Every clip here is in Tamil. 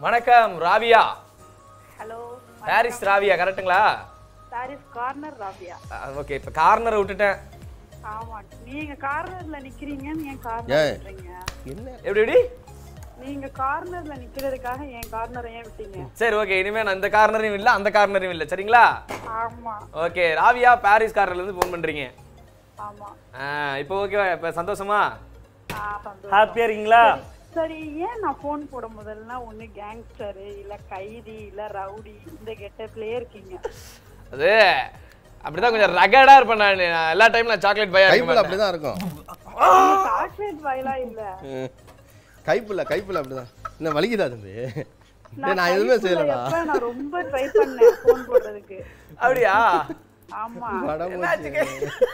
வணக்கம் ராவியா ஹலோ பாரிஸ் ராவியா கரெக்ட்டுங்களா சாரீஸ் கார்னர் ராபியா ஓகே இப்போ கார்னரை விட்டுட்டேன் ஆமா நீங்க கார்னர்ல நிக்கிறீங்க நீங்க ஏய். கார்னர் விட்டுறீங்க என்ன எப்படி எப்படி நீங்க கார்னர்ல நிக்கிறதுக்காக என் கார்னரை ஏன் விட்டீங்க சரி ஓகே இனிமே நான் இந்த கார்னரையும் இல்லை அந்த கார்னரையும் இல்லை சரிங்களா ஆமா ஓகே ராவியா பாரிஸ் கார்னர்ல இருந்து ஃபோன் பண்றீங்க ஆமா ஆ, இப்போ ஓகேவா இப்போ சந்தோஷமா ஆ, சந்தோஷம். ஹாப்பியா இருக்கீங்களா சரி ஏன் நான் போன் போட முதல்ல ஒண்ணு கேங்ஸ்டர் இல்ல கைதி இல்ல ரவுடி இந்த கெட்டப்லயே இருக்கீங்க அது அப்படிதான் கொஞ்சம் ரகடா இருப்பேன் நான் நான் எல்லா டைம் நான் சாக்லேட் பையா கைப்புல இருக்க அப்படிதான் இருக்கும் சாக்லேட் வயலா இல்ல ம். கைப்புல கைப்புல அப்படிதான் என்ன வலிக்குதா தம்பி டேய், நான் நான் எதுவுமே கைக்குள்ள செய்யலடா எப்ப நான் ரொம்ப ட்ரை பண்ணேன் போன் போடுறதுக்கு அப்படியா ஆமா படம் என்னாச்சுங்க?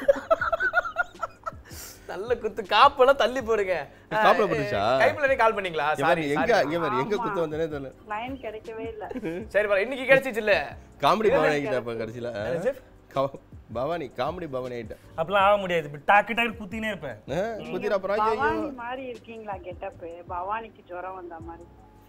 நல்ல குத்து காப்பெல்லாம் தள்ளி போடுங்க காப்புல போட்டுச்சா? கைப்புல கால் பண்ணீங்களா இங்க சாரி பாரு, எங்க இங்க பாரு எங்க குத்து வந்தனே தெரியல லைன் கிடைக்கவே இல்ல சரி பாரு இன்னைக்கு கிடைச்சிச்சு இல்ல காமெடி பவானி ஆகிட்ட இப்ப கடைசியில என்ன கா- பவானி காமெடி பவானி ஆகிட்ட அப்படிலாம் ஆக முடியாது இப்ப டாக்கு டாக்கு குத்தினே இருப்பேன் குத்திர அப்புறம் ஐயோ பவானி மாதிரி இருக்கீங்களா கெட்டப் பவானிக்கு ஜுரம் வந்த மாதிரி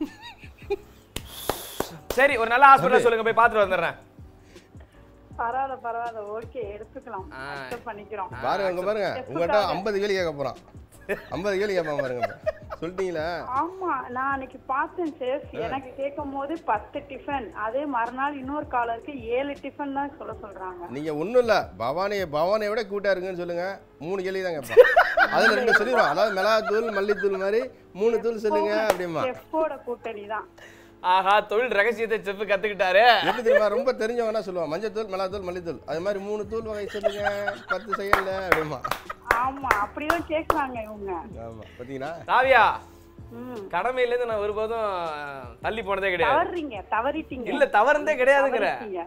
சரி ஒரு நல்ல ஹாஸ்பிடல் சொல்லுங்க போய் பார்த்துட்டு வந்துடுறேன் பரவாயில்ல பரவாயில்ல ஓகே எடுத்துக்கலாம் accept பண்ணிக்கிறோம் பாருங்க அங்க பாருங்க உங்கள்கிட்ட ஐம்பது கேள்வி கேட்க போறான் ஐம்பது கேள்வி கேட்பான் பாருங்க இப்ப. சொல்லிட்டீங்களா ஆமா நான் அன்னைக்கு பார்த்தேன் சேஃப் எனக்கு கேட்கும் போது பத்து டிஃபன் அதே மறுநாள் இன்னொரு காலருக்கு ஏழு டிஃபன் தான் சொல்ல சொல்றாங்க நீங்க ஒண்ணும் இல்ல பவானி பவானியை விட கூட்டா இருக்குன்னு சொல்லுங்க மூணு கேள்வி தான் கேட்பான் அதுல ரெண்டு சொல்லிடுவோம் அதாவது மிளகாத்தூள் மல்லித்தூள் மாதிரி மூணு தூள் சொல்லுங்க அப்படிமா செஃப்போட கூட்டணி தான் ஆஹா தொழில் ரகசியத்தை செப்பு கத்துக்கிட்டாரு எப்படி தெரியுமா ரொம்ப தெரிஞ்சவனா சொல்லுவான் மஞ்சத்தூள் மிளகாத்தூள் மல்லித்தூள் அது மாதிரி மூணு தூள் வகை சொல்லுங்க பத்து செகண்ட்ல அப்படிமா ஆமா அப்படிதான் கேக்குறாங்க இவங்க ஆமா பாத்தீங்களா ராவியா ம் கடமையில இருந்து நான் ஒருபோதும் தள்ளி போனதே கிடையாது தவறுறீங்க தவறிட்டீங்க இல்ல தவறுந்தே கிடையாதுங்கிற தவறிட்டீங்க.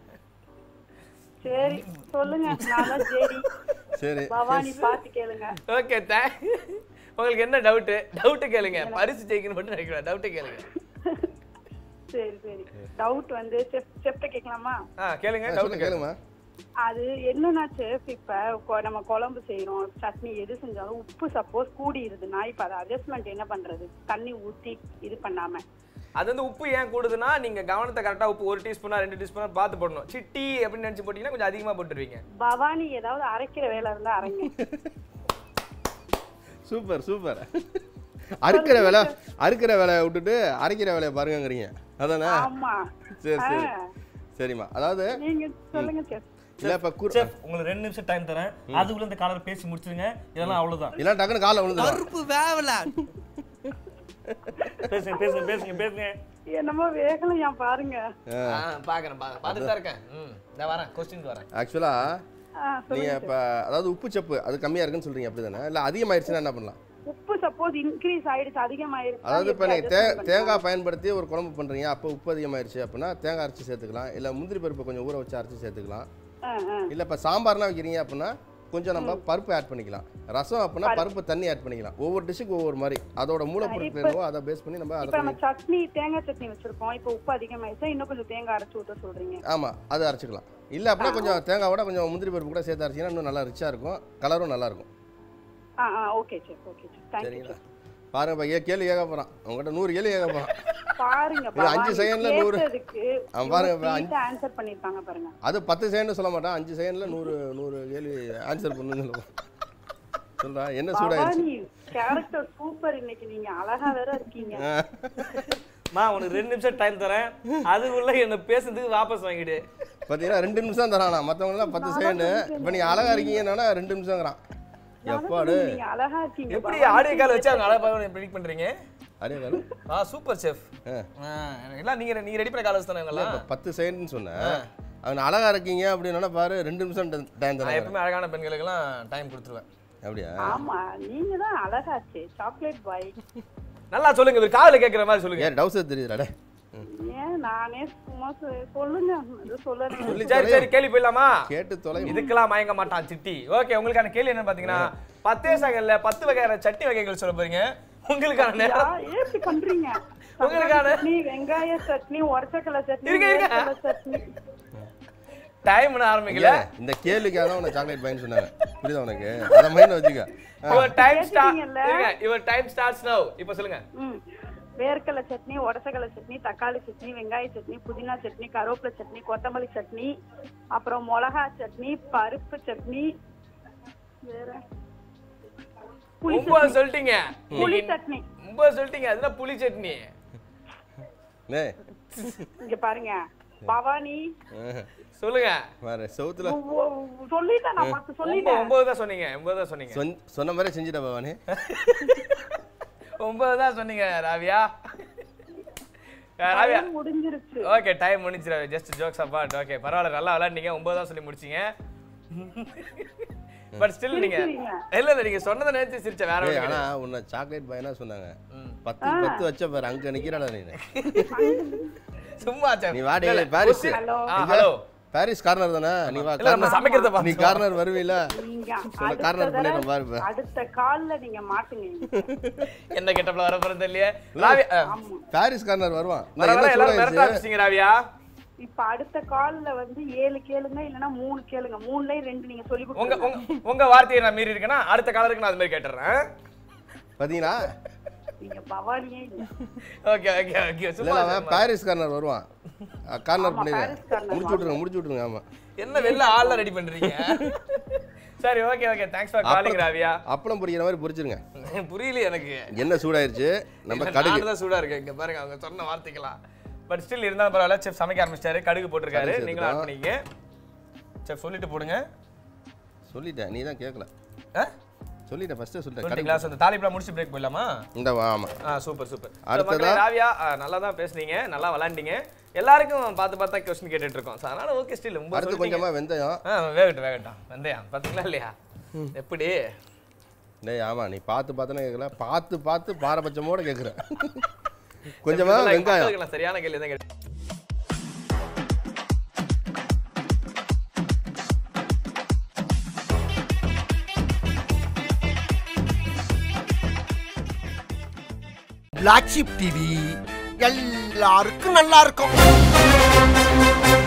சரி சொல்லுங்க நான் தான் சரி சரி பவானி பாத்து கேளுங்க ஓகே உங்களுக்கு என்ன டவுட் டவுட் கேளுங்க பரிசு ஜெயிக்கணும் மட்டும் நினைக்கிறேன் டவுட் கேளுங்க சரி சரி டவுட் வந்து செஃப் செஃப்ட கேட்கலாமா ஆ கேளுங்க ஆ, டவுட் சொல்லுங்க கேளுங்க கேளுமா அது என்னன்னா செஃப் இப்ப கொ- நம்ம குழம்பு செய்யறோம் சட்னி எது செஞ்சாலும் உப்பு சப்போஸ் கூடிருதுன்னா இப்ப அதை அட்ஜஸ்ட்மெண்ட் என்ன பண்றது தண்ணி ஊத்தி இது பண்ணாம அது வந்து உப்பு ஏன் கூடுதுன்னா நீங்க கவனத்தை கரெக்டா உப்பு ஒரு டீஸ்பூனா ரெண்டு டீஸ்பூனா பார்த்து போடணும் சிட்டி அப்படின்னு நினைச்சு போட்டீங்கன்னா கொஞ்சம் அதிகமா போட்டுருவீங்க பவானி ஏதாவது அரைக்கிற வேலை இருந்தா அரைங்க சூப்பர் சூப்பர் அறுக்கிற வேலை அறுக்கிற வேலையை விட்டுட்டு அரைக்கிற வேலையை பாருங்கங்கிறீங்க அதானே ஆமா சரி சரி ஆ. சரிம்மா அதாவது நீங்க சொல்லுங்க செஃப் இல்ல இப்ப குர் செஃப் உங்களுக்கு ரெண்டு நிமிஷம் டைம் தரேன் அதுக்குள்ள இந்த காலர் பேசி முடிச்சிருங்க இதெல்லாம் அவ்வளவுதான் இல்ல டக்குனு காலை விழுந்துடும் பருப்பு வேவல பேசுங்க பேசுங்க பேசுங்க பேசுங்க என்னமோ வேகலையா பாருங்க ஆ, பாக்குறேன் பாக்குறேன் பார்த்துட்டு தான் இருக்கேன் ம் இந்த வரேன் கொஸ்டின் வரேன் ஆக்சுவலா ஆ, சொல்லுங்க நீங்க இப்ப அதாவது உப்பு சப்பு அது கம்மியா இருக்குன்னு சொல்றீங்க அப்படிதானே இல்ல அதிகமாயிருச்சுன்னா என்ன பண்ணலாம் உப்பு சப்போஸ் இன்க்ரீஸ் ஆயிடுச்சு அதிகமாயிருச்சு அதாவது இப்போ நீங்கள் தே தேங்காய் பயன்படுத்தி ஒரு குழம்பு பண்ணுறீங்க அப்போ உப்பு அதிகமாயிருச்சு அப்படின்னா தேங்காய் அரைச்சி சேர்த்துக்கலாம் இல்லை முந்திரி பருப்பு கொஞ்சம் ஊற வச்சு அரைச்சி சேர்த்துக்கலாம் இல்லை இப்போ சாம்பார்னா வைக்கிறீங்க அப்படின்னா கொஞ்சம் நம்ம பருப்பு ஆட் பண்ணிக்கலாம் ரசம் அப்படின்னா பருப்பு தண்ணி ஆட் பண்ணிக்கலாம் ஒவ்வொரு டிஷ்ஷுக்கு ஒவ்வொரு மாதிரி அதோட மூலப்பொருட்கள் என்னவோ அதை பேஸ் பண்ணி நம்ம அதை இப்ப நம்ம சட்னி தேங்காய் சட்னி வச்சிருக்கோம் இப்ப உப்பு அதிகமாயிருச்சா இன்னும் கொஞ்சம் தேங்காய் அரைச்சு ஊத்த சொல்றீங்க ஆமாம் அதை அரைச்சிக்கலாம் இல்லை அப்படின்னா கொஞ்சம் தேங்காவோட கொஞ்சம் முந்திரி பருப்பு கூட சேர்த்து அரைச்சிங்கன்னா இன்னும் நல்லா ரிச்சாக இருக்கும் கலரும் நல்லா இருக்கும் ஆ ஆ okay chef okay chef thank you சரிங்களா பாருங்க இப்போ ஏ கேள்வி கேட்க போகிறான் உங்கள்கிட்ட நூறு கேள்வி கேட்க போகிறான் பாருங்க இது அஞ்சு secondல நூறு. அவன் பாருங்க, இப்ப அஞ்சு- ஆன்சர் பண்ணிருப்பாங்க பாருங்க அது பத்து செகண்ட் சொல்ல மாட்டான் அஞ்சு செகண்ட்ல நூறு நூறு கேள்வி ஆன்சர் பண்ணுன்னு சொல்லுவான் சொல்றா என்ன சூடாயிருச்சு பவானி கேரக்டர் சூப்பர் இன்னைக்கு நீங்க அழகா வேற இருக்கீங்க மா உனக்கு ரெண்டு நிமிஷம் டைம் தரேன் அதுக்குள்ள என்ன பேசுறதுக்கு வாபஸ் வாங்கிடு பாத்தீங்கன்னா ரெண்டு நிமிஷம் தரானா மத்தவங்க எல்லாம் பத்து செகண்ட் இப்ப நீங்க அழகா இருக்கீங்கன்னா ரெண்டு நிமிஷம்ங்கிறான் எப்பாடு நீங்க அழகா இருக்கீங்க எப்படி ஆடியோ கால் வச்சு அவங்க அழகா ப்ரெடிக்ட் பண்றீங்க அரே வேலை ஆ சூப்பர் செஃப் எல்லாம் நீங்க நீங்க ரெடி பண்ண கால் வச்சு தானே இவங்கெல்லாம் இப்ப பத்து செகண்ட்னு சொன்னேன் அவன் அழகா இருக்கீங்க அப்படின்னா பாரு ரெண்டு நிமிஷம் டைம் நான் தரான் எப்பவுமே அழகான பெண்களுக்கெல்லாம் டைம் கொடுத்துருவேன் அப்படியா ஆமா நீங்க தான் அழகாச்சு சாக்லேட் பாய் நல்லா சொல்லுங்க இவர் காதுல கேட்குற மாதிரி சொல்லுங்க ஏன் டவுசர் தெரியுதுடா ஏன் நானே சும்மா சொ- சொல்லுங்க அது சொல்லணும் சொல்லி சரி சரி கேள்வி போயிடலாமா கேட்டு தொலை இதுக்கெல்லாம் மயங்க மாட்டான் சிட்டி ஓகே உங்களுக்கான கேள்வி என்ன பாத்தீங்கன்னா பத்தே செகண்ட்ல பத்து வகையான சட்னி வகைகள் சொல்ல போறீங்க உங்களுக்கான நேரம் ஏன் இப்படி பண்றீங்க உங்களுக்கான- சட்னி வெங்காய சட்னி உரச்சக்கலை சட்னி இருங்க, இருங்க. வேர்க்கடலை சட்னி டைம் ஆரம்பிக்கல இந்த கேள்விக்காக தான் உனக்கு சாக்லேட் பையன் சொன்னாங்க புரியுதா உனக்கு அதை மைண்ட் வச்சுக்க யுவர் டைம் ஸ்டார்ட் கேட்டீங்கல்ல? இருங்க யுவர் டைம் ஸ்டார்ட்ஸ் நவ இப்போ சொல்லுங்க ம் வேர்க்கடலை சட்னி உடசக்கடலை சட்னி தக்காளி சட்னி வெங்காய சட்னி புதினா சட்னி கருவேப்பிலை சட்னி கொத்தமல்லி சட்னி அப்புறம் மிளகா சட்னி பருப்பு சட்னி வேற புளி ஒன்பது சட்னி சொல்லிட்டீங்க புளி சட்னி ஒன்பது சொல்லிட்டீங்க அதுதான் புளி சட்னி நே இங்க பாருங்க பவானி சொல்லுங்க வேற சவுத்துல உ- உ- சொல்லிட்டேன் நான் பத்து ஒன்பது சொல்லிட்டேன் ஒன்பது தான் சொன்னீங்க ஒன்பது தான் சொன்னீங்க சொன்ன- சொன்ன மாதிரி செஞ்சுட்ட பவானி ஒன்பது தான் சொன்னீங்க ராவியா அஹ் ராவியா டைம் முடிஞ்சிருச்சு ஓகே டைம் முடிஞ்சிரு ஜஸ்ட் ஜோக்ஸ் அப்பாட் ஓகே பரவாயில்ல நல்லா விளையாடுனீங்க ஒன்பது தான் சொல்லி முடிச்சீங்க பட் ஸ்டில் நீங்க சிரிக்கிறீங்க. இல்ல இல்ல நீங்க சொன்னதை நினைச்சு சிரிச்ச வேற ஏய், ஒண்ணும் ஆனா கிடையாது. உன்னை சாக்லேட் பாய்னா சொன்னாங்க பத்து பத்து வச்ச பாரு அங்க நிக்கிறாடா நீ சும்மா நீ வாடி பாரிஸ் ஹலோ ஆ ஹலோ பாரிஸ் கார்னர் தானே நீ வா இல்ல நம்ம corner. சமைக்கிறத நீ பார்த்து கார்னர் வருவீல நீங்க சொல்ல அடுத்த கார்னர் தடவை பண்ணிடுறோம் பாரு இப்ப. அடுத்த கால்ல நீங்க மாட்டுங்க எந்த கெட்டப்ல வர போறது இல்லையே ராவியா அஹ், ஆமா பாரிஸ் கார்னர் வருவான் நான் பரவாயில்ல, என்ன எல்லாரும் மிரட்ட சூடாயிருச்சு ஆரம்பிச்சிட்டீங்க ராவியா இப்ப அடுத்த கால்ல வந்து ஏழு கேளுங்க இல்லனா மூணு கேளுங்க மூணுல ரெண்டு நீங்க சொல்லி உங்க கொடுங்க உங்க உங்க வார்த்தையை நான் மீறி இருக்கேன்னா அடுத்த காலருக்கு நான் அது மாதிரி கேட்டுறேன் பாத்தீங்களா நீங்க பவானியே இல்ல ஓகே ஓகே ஓகே இல்ல சும்மா அவன் பாரிஸ் கார்னர் வருவான் கார்னர் ஆமா, பண்ணிடுங்க பாரிஸ் corner முடிச்சு விட்டுருங்க முடிச்சு விட்டுருங்க ஆமா என்ன வெளில ஆள்லாம் ரெடி பண்றீங்க சரி okay okay thanks for calling Raviya அப்பளம் பொரிக்கிற மாதிரி பொரிச்சிருங்க புரியல எனக்கு என்ன சூடாயிருச்சு நம்ம இல்ல, கடுகு நானும் தான் சூடா இருக்கேன் இங்க பாருங்க அவங்க சொன்ன வார்த்தைக்கலாம் பட் ஸ்டில் இருந்தாலும் பரவாயில்ல செஃப் சமைக்க ஆரம்பிச்சிட்டாரு கடுகு போட்டிருக்காரு கடுகு நீங்களும் ஆட் சேர்த்துக்கலாம். பண்ணிக்கங்க செஃப் சொல்லிட்டு போடுங்க சொல்லிட்டேன் நீ தான் கேட்கல ஆ? சொல்லிட்டேன் ஃபர்ஸ்ட் சொல்லிட்டேன் சொல்லிட்டீங்களா So, இந்த தாலிப்லாம் முடிச்சு பிரேக் போயிடலாமா இந்த வா, ஆமா ஆ சூப்பர் சூப்பர் அடுத்ததா? மக்களே ராவியா ஆ, நல்லா தான் பேசுனீங்க நல்லா விளாண்டீங்க எல்லாருக்கும் பார்த்து பார்த்தா கொஸ்டின் கேட்டுட்டு இருக்கோம் So, அதனால ஓகே ஸ்டில் ரொம்ப அடுத்து கொஞ்சமா வெந்தயம் ஆ வேகட்டும் வேகட்டும் வெந்தயம் பார்த்தீங்களா இல்லையா எப்படி டேய் ஆமா நீ பார்த்து பார்த்துன்னு கேட்கல பார்த்து பார்த்து பாரபட்சமோட கேட்குற கொஞ்சமா இதெல்லாம் வெங்காயம் மக்களுக்கு நான் சரியான கேள்வி தான் கேட்டேன் பிளாக் ஷிப் டிவி எல்லாருக்கும் நல்லா இருக்கும்